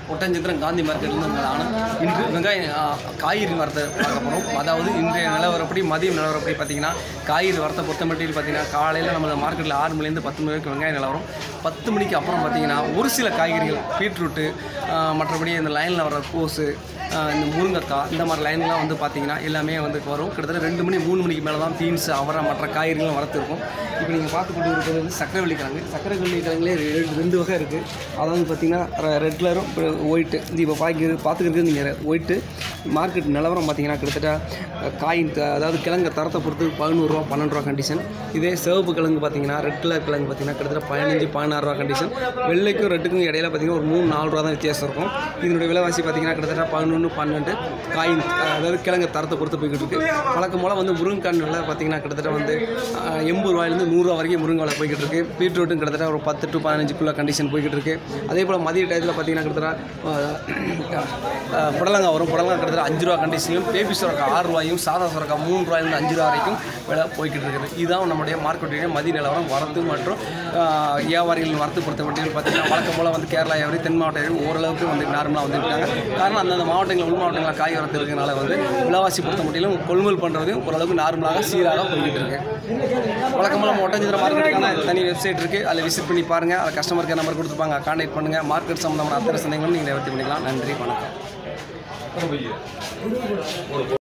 ஒட்டஞ்சத்திரம் காந்தி மார்க்கெட்லேருந்து நானும் இன்று வெங்காயம் ஆ, காய்கறி வரத்தை பார்க்க போகிறோம் அதாவது இன்றைய நிலவரப்படி மதியம் நிலவரப்படி பார்த்தீங்கன்னா காய்கறி வரத்தை பொறுத்த மட்டும் பார்த்தீங்கன்னா காலையில் நம்ம மார்க்கெட்டில் ஆறு மணிலேருந்து பத்து மணி வரைக்கும் வெங்காயம் நிலவரம் பத்து மணிக்கு அப்புறம் பார்த்தீங்கன்னா ஒரு சில காய்கறிகள் பீட்ரூட்டு ஆ, மற்றபடி இந்த லைனில் வர கோஸு ஆ, இந்த முருங்கைக்காய் இந்த மாதிரி லைன்லாம் வந்து பார்த்தீங்கன்னா எல்லாமே வந்து வரும் கிட்டத்தட்ட ரெண்டு மணி மூணு மணிக்கு மேலே தான் பீன்ஸ் அவரை மற்ற காய்கறிகளும் வரத்து இருக்கும் இப்போ நீங்கள் பார்த்து கொண்டு இருக்கிறது வந்து சக்கரை வெள்ளிக்கிழங்கு சக்கரை வெள்ளிக்கிழங்குலே ரெ- ரெண்டு வகை இருக்குது அதாவது பார்த்தீங்கன்னா ரெட் கலரும் ஒயிட்டு இது இப்போ பார்க்க பார்த்துக்கிறது நீங்கள் ஒயிட்டு மார்க்கெட் நிலவரம் பார்த்தீங்கன்னா கிட்டத்தட்ட அஹ், காயின் த- அதாவது கிழங்கு தரத்தை பொறுத்து பதினோருவா பன்னெண்டு ரூபா கண்டிஷன் இதே சிவப்பு கிழங்கு பார்த்தீங்கன்னா ரெட் கலர் கிழங்கு பார்த்தீங்கன்னா கிட்டத்தட்ட பதினஞ்சு பதினாறு ரூபா கண்டிஷன் வெள்ளைக்கும் ரெட்டுக்கும் இடையில பார்த்தீங்கன்னா ஒரு மூணு நாலு ரூபா தான் வித்தியாசம் இருக்கும் இதனுடைய விலைவாசி பார்த்தீங்கன்னா கிட்டத்தட்ட பதினொன்று பன்னெண்டு காயின் அஹ், அதாவது கிழங்கு தரத்தை பொறுத்து போய்கிட்டு இருக்கு வழக்கம் போல் வந்து முருங்கைக்கான் விலை பார்த்தீங்கன்னா கிட்டத்தட்ட வந்து அஹ், எண்பது ரூபாயிலேருந்து நூறுரூவா வரைக்கும் முருங்கை விலை போய்கிட்டு இருக்கு பீட்ரூட்டும் கிட்டத்தட்ட ஒரு பத்து டு பதினஞ்சுக்குள்ள கண்டிஷன் போய்கிட்டு இருக்கு அதே போல் மதிய டயத்தில் பார்த்தீங்கன்னா கிட்டத்தட்ட அஹ், புடலங்காய் வரும் புடலங்காய் கிட்டத்தட்ட அஞ்சு ரூபா கண்டிஷன்லையும் பேபி சுரக்காய் ஆறு ரூபாயும் சாதா சுரக்காய் மூணு ரூபாயிலிருந்து அஞ்சு ரூபா வரைக்கும் விலை போய்கிட்டு இருக்குது இதுதான் நம்முடைய மார்க்கெட்டுடைய மதிய நிலவரம் வரத்து மற்றும் அஹ், வியாபாரிகள் வரத்து பொறுத்த மட்டும் பார்த்தீங்கன்னா வழக்கம் போல் வந்து கேரளா வியாபாரி தென் மாவட்ட வியாபாரி ஓரளவுக்கு வந்து நார்மலாக வந்துருக்காங்க காரணம் அந்தந்த மாவட்டங்கள் உள் மாவட்டங்களில் காய் வரத்து இருக்கிறனால வந்து விலைவாசி பொறுத்த மட்டிலும் கொள்முதல் பண்ணுறதையும் ஓரளவுக்கு நார்மலாக சீராக போய்கிட்டு இருக்கு வழக்கமாக நம்ம ஒட்டஞ்சித்திர மார்க்கெட்டுக்கான தனி வெப்சைட் இருக்குது அதில் விசிட் பண்ணி பாருங்கள் அதில் கஸ்டமர் கேர் நம்பர் கொடுத்துருப்பாங்க கான்டாக்ட் பண்ணுங்கள் மார்க்கெட் சம்மந்தமான அத்தனை சந்தேகங்களும் நீங்கள் நிவர்த்தி பண்ணிக்கலாம் நன்றி வணக்கம்